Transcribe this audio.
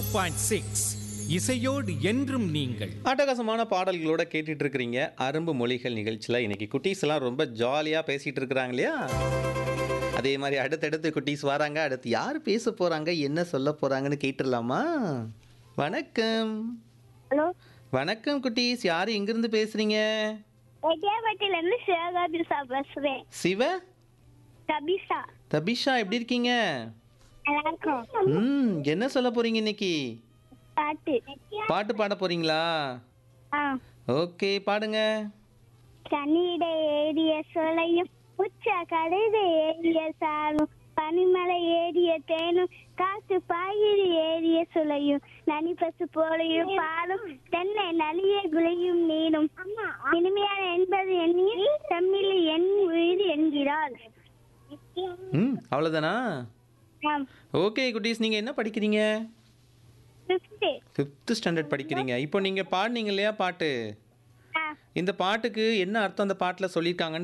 point six இசையோடு என்றும் நீங்கள் அட்டகாசமான பாடல்களோட கேட்டுட்டு இருக்கிறீங்க அரும்பு மொழிகள் நிகழ்ச்சியில் இன்னைக்கு குட்டீஸ் எல்லாம் ரொம்ப ஜாலியாக பேசிட்டு இருக்கிறாங்க இல்லையா அதே மாதிரி அடுத்தடுத்து குட்டீஸ் வராங்க அடுத்து யார் பேச போறாங்க என்ன சொல்ல போறாங்கன்னு கேட்டுடலாமா வணக்கம் ஹலோ வணக்கம் குட்டீஸ் யார் எங்கிருந்து பேசுறீங்க ரெட்டியாப்பட்டில இருந்து சிவகாபிசா பேசுறேன் சிவ கபிசா தபிஷா எப்படி இருக்கீங்க நல்லா இருக்கும் ம் என்ன சொல்ல போறீங்க இன்னைக்கு பாட்டு பாட்டு பாட போறீங்களா ஆ ஓகே பாடுங்க கனியிட ஏறிய சோலையும் உச்ச கழுத ஏறிய சாலும் பனிமலை ஏறிய தேனும் காத்து பாயிரி ஏறிய சுளையும் நனிப்பசு போலையும் பாலும் தென்னை நலிய குலையும் நீரும் இனிமையான என்பது எண்ணி தமிழ் என் உயிர் என்கிறாள் ம் அவ்வளோதானா ஆம் ஓகே குட்டீஸ் நீங்கள் என்ன படிக்கிறீங்க ஃபிஃப்த்து ஃபிஃப்த்து ஸ்டாண்டர்ட் படிக்கிறீங்க இப்போ நீங்கள் பாடினீங்க இல்லையா பாட்டு ஆ இந்த பாட்டுக்கு என்ன அர்த்தம் அந்த பாட்டில் சொல்லியிருக்காங்கன்னு